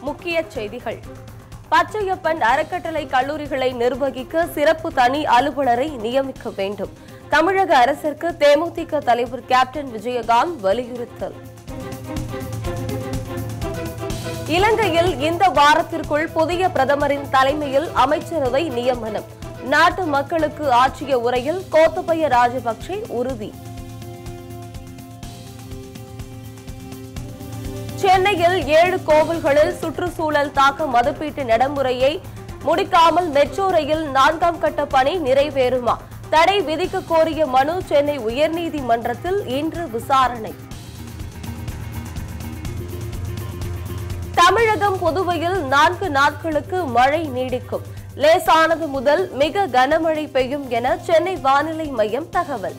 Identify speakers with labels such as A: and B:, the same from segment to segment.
A: முக்கிய செய்திகள் பச்சையப்பன் அறக்கட்டளை கல்லூரிகளை நிர்வகிக்க சிறப்பு தனி அலுவலரை நியமிக்க வேண்டும் தமிழக அரசிற்கு தேமுதிக தலைவர் கேப்டன் விஜயகாந்த் வலியுறுத்தல் இலங்கையில் இந்த வாரத்திற்குள் புதிய பிரதமரின் தலைமையில் அமைச்சரவை நியமனம் நாட்டு மக்களுக்கு ஆற்றிய உரையில் கோத்தபய ராஜபக்சே உறுதி சென்னையில் ஏழு கோவில்களில் சுற்றுச்சூழல் தாக்க மதிப்பீட்டு நடைமுறையை முடிக்காமல் மெட்ரோ ரயில் நான்காம் கட்ட பணி நிறைவேறுமா தடை விதிக்க கோரிய மனு சென்னை உயர்நீதிமன்றத்தில் இன்று விசாரணை தமிழகம் புதுவையில் நான்கு நாட்களுக்கு மழை நீடிக்கும் லேசானது முதல் மிக கனமழை பெய்யும் என சென்னை வானிலை மையம் தகவல்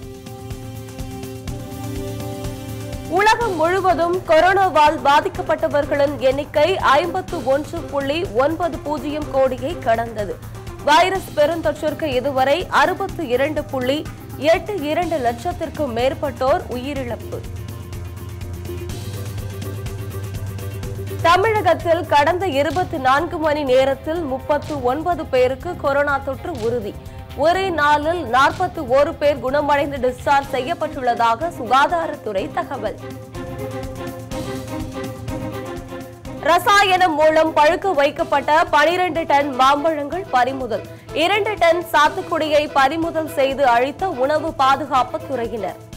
A: உலகம் முழுவதும் கொரோனாவால் பாதிக்கப்பட்டவர்களின் எண்ணிக்கை ஐம்பத்து ஒன்று புள்ளி ஒன்பது பூஜ்ஜியம் கோடியை கடந்தது வைரஸ் பெருந்தொற்றிற்கு இதுவரை அறுபத்து இரண்டு புள்ளி எட்டு இரண்டு லட்சத்திற்கும் மேற்பட்டோர் உயிரிழப்பு தமிழகத்தில் கடந்த இருபத்தி நான்கு மணி நேரத்தில் முப்பத்து ஒன்பது பேருக்கு கொரோனா தொற்று உறுதி ஒரே நாளில் நாற்பத்தி ஒரு பேர் குணமடைந்து டிஸ்சார்ஜ் செய்யப்பட்டுள்ளதாக சுகாதாரத்துறை தகவல் ரசாயனம் மூலம் பழுக்க வைக்கப்பட்ட பனிரெண்டு டன் மாம்பழங்கள் பறிமுதல் இரண்டு டன் சாத்துக்குடியை பறிமுதல் செய்து அழித்த உணவு பாதுகாப்பு துறையினர்